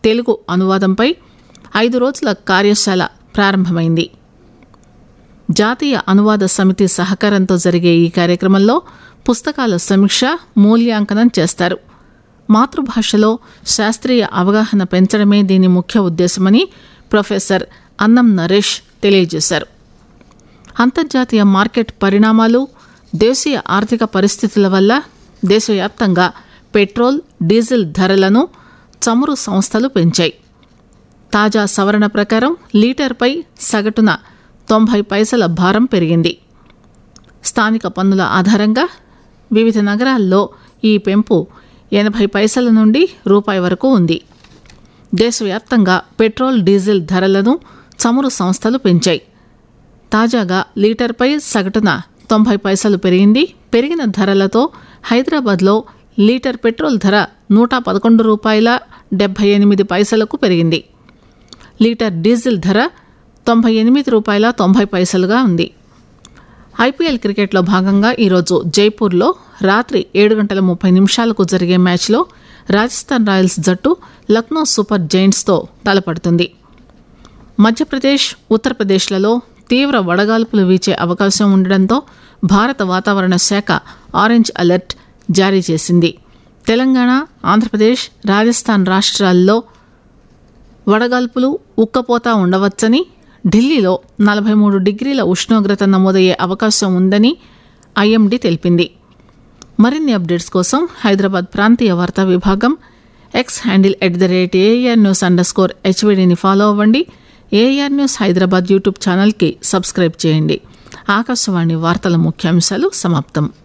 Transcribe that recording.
తెలుగు అనువాదంపై ఐదు రోజుల కార్యశాల ప్రారంభమైంది జాతీయ అనువాద సమితి సహకారంతో జరిగే ఈ కార్యక్రమంలో పుస్తకాల సమీక్ష మూల్యాంకనం చేస్తారు మాతృభాషలో శాస్త్రీయ అవగాహన పెంచడమే దీని ముఖ్య ఉద్దేశమని ప్రొఫెసర్ అన్నం నరేష్ తెలియజేశారు అంతర్జాతీయ మార్కెట్ పరిణామాలు దేశీయ ఆర్థిక పరిస్థితుల వల్ల దేశవ్యాప్తంగా పెట్రోల్ డీజిల్ ధరలను చమురు సంస్థలు పెంచాయి తాజా సవరణ ప్రకారం లీటర్పై సగటున తొంభై పైసల భారం పెరిగింది స్థానిక పన్నుల ఆధారంగా వివిధ నగరాల్లో ఈ పెంపు ఎనభై పైసల నుండి రూపాయి వరకు ఉంది దేశవ్యాప్తంగా పెట్రోల్ డీజిల్ ధరలను చమురు సంస్థలు పెంచాయి తాజాగా లీటర్పై సగటున తొంభై పైసలు పెరిగింది పెరిగిన ధరలతో హైదరాబాద్లో లీటర్ పెట్రోల్ ధర నూట పదకొండు రూపాయల డెబ్బై ఎనిమిది పైసలకు పెరిగింది లీటర్ డీజిల్ ధర తొంభై ఎనిమిది రూపాయల తొంభై పైసలుగా ఉంది ఐపీఎల్ క్రికెట్లో భాగంగా ఈరోజు జైపూర్లో రాత్రి ఏడు గంటల ముప్పై నిమిషాలకు జరిగే మ్యాచ్లో రాజస్థాన్ రాయల్స్ జట్టు లక్నో సూపర్ జైంట్స్తో తలపడుతుంది మధ్యప్రదేశ్ ఉత్తరప్రదేశ్లలో తీవ్ర వడగాల్పులు వీచే అవకాశం ఉండడంతో భారత వాతావరణ శాఖ ఆరెంజ్ అలర్ట్ జారీ చేసింది తెలంగాణ ఆంధ్రప్రదేశ్ రాజస్థాన్ రాష్ట్రాల్లో వడగాల్పులు ఉక్కపోతా ఉండవచ్చని ఢిల్లీలో నలభై మూడు డిగ్రీల ఉష్ణోగ్రత నమోదయ్యే అవకాశం ఉందని ఐఎండీ తెలిపింది మరిన్ని అప్డేట్స్ కోసం హైదరాబాద్ ప్రాంతీయ వార్తా విభాగం X handle at the rate A R news under score హెచ్వీడీని ఫాలో అవ్వండి ఏఆర్ న్యూస్ హైదరాబాద్ యూట్యూబ్ ఛానల్కి సబ్స్క్రైబ్ చేయండి ఆకాశవాణి వార్తల ముఖ్యాంశాలు సమాప్తం